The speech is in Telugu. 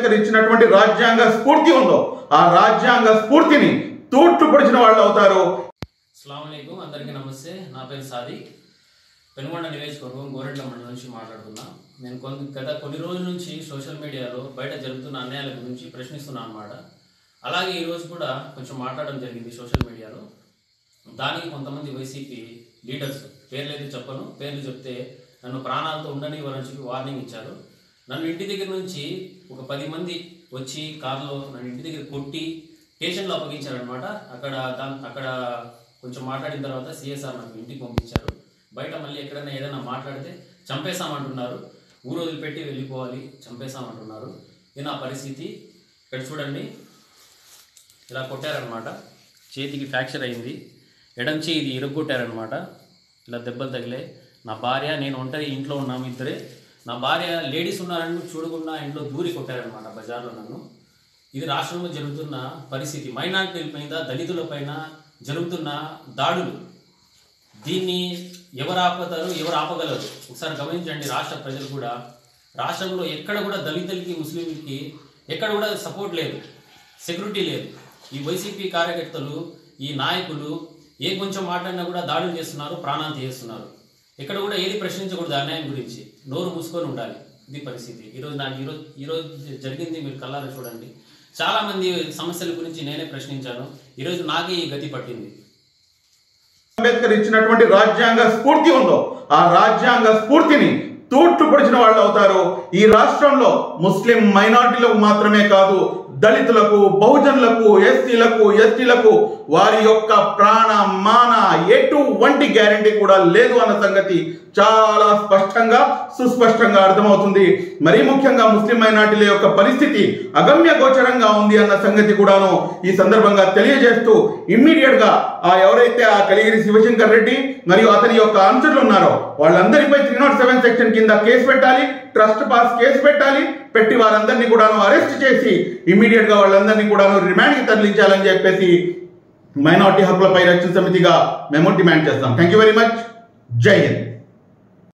అంబేద్కర్ ఇచ్చినటువంటి రాజ్యాంగ స్ఫూర్తి ఉందో ఆ రాజ్యాంగ స్ఫూర్తిని తూట్లు పొడిచిన వాళ్ళు అవుతారు అస్సలామలైకుం అందరికీ నమస్తే నా పేరు సాది పెనుగొండ నియోజకవర్గం గోరెంట్ల మండలం నుంచి మాట్లాడుతున్నా నేను కొన్ని గత కొన్ని రోజుల నుంచి సోషల్ మీడియాలో బయట జరుగుతున్న అన్యాయాల గురించి ప్రశ్నిస్తున్నాను అనమాట అలాగే ఈరోజు కూడా కొంచెం మాట్లాడడం జరిగింది సోషల్ మీడియాలో దానికి కొంతమంది వైసీపీ లీడర్స్ పేర్లు అయితే చెప్పను పేర్లు చెప్తే నన్ను ప్రాణాలతో ఉండనివ్వరని చెప్పి వార్నింగ్ ఇచ్చారు నన్ను ఇంటి దగ్గర నుంచి ఒక పది మంది వచ్చి కారులో నన్ను ఇంటి దగ్గర కొట్టి స్టేషన్లో అప్పగించారనమాట అక్కడ దాని అక్కడ కొంచెం మాట్లాడిన తర్వాత సిఎస్ఆర్ నాకు ఇంటికి పంపించారు బయట మళ్ళీ ఎక్కడైనా ఏదైనా మాట్లాడితే చంపేశామంటున్నారు ఊరు వదిలిపెట్టి వెళ్ళిపోవాలి చంపేశామంటున్నారు ఇది నా పరిస్థితి ఇక్కడ చూడండి ఇలా కొట్టారనమాట చేతికి ఫ్రాక్చర్ అయింది ఎడం చేయి ఇది ఇరగొట్టారనమాట ఇలా దెబ్బలు తగిలాయి నా భార్య నేను ఒంటరి ఇంట్లో ఉన్నాము ఇద్దరే నా భార్య లేడీస్ ఉన్నారని చూడకుండా ఇంట్లో దూరి కొట్టారనమాట బజార్లో నన్ను ఇది రాష్ట్రంలో జరుగుతున్న పరిస్థితి మైనార్టీల మీద దళితుల పైన జరుగుతున్న దాడులు దీన్ని ఎవరు ఆపుతారు ఎవరు ఆపగలరు ఒకసారి గమనించండి రాష్ట్ర ప్రజలు కూడా రాష్ట్రంలో ఎక్కడ కూడా దళితులకి ముస్లింలకి ఎక్కడ కూడా సపోర్ట్ లేదు సెక్యూరిటీ లేదు ఈ వైసీపీ కార్యకర్తలు ఈ నాయకులు ఏ కొంచెం మాట్లాడినా కూడా దాడులు చేస్తున్నారు ప్రాణాలు చేస్తున్నారు ఎక్కడ కూడా ఏది ప్రశ్నించకూడదు అన్యాయం గురించి నోరు మూసుకొని ఉండాలి ఇది పరిస్థితి ఈరోజు నాకు ఈరోజు ఈరోజు జరిగింది మీరు కళ్ళారా చూడండి చాలా మంది సమస్యల గురించి నేనే ప్రశ్నించాను ఈరోజు నాకే ఈ గతి పట్టింది అంబేద్కర్ ఇచ్చినటువంటి రాజ్యాంగ స్ఫూర్తి ఉందో ఆ రాజ్యాంగ స్ఫూర్తిని తూట్లు పొడిచిన వాళ్ళు అవుతారు ఈ రాష్ట్రంలో ముస్లిం మైనారిటీలకు మాత్రమే కాదు దళితులకు బహుజనులకు ఎస్సీలకు ఎస్టీలకు వారి యొక్క ప్రాణ మాన ఎటువంటి గ్యారంటీ కూడా లేదు అన్న సంగతి చాలా స్పష్టంగా సుస్పష్టంగా అర్థమవుతుంది మరీ ముఖ్యంగా ముస్లిం మైనార్టీల యొక్క పరిస్థితి అగమ్య గోచరంగా ఉంది అన్న సంగతి కూడాను ఈ సందర్భంగా తెలియజేస్తూ ఇమ్మీడియట్ గా ఆ ఎవరైతే ఆ కలిగిరి శివశంకర్ రెడ్డి మరియు అతని యొక్క అనుచరులు ఉన్నారో వాళ్ళందరిపై త్రీ నాట్ సెవెన్ సెక్షన్ కింద కేసు పెట్టాలి ట్రస్ట్ పాస్ కేసు పెట్టాలి పెట్టి వారందరినీ కూడాను అరెస్ట్ చేసి ఇమ్మీడియట్ గా వాళ్ళందరినీ కూడాను రిమాండ్ కి తరలించాలని చెప్పేసి మైనార్టీ హక్కులపై రక్షణ సమితిగా మేము డిమాండ్ చేస్తాం థ్యాంక్ యూ వెరీ మచ్ జై హింద్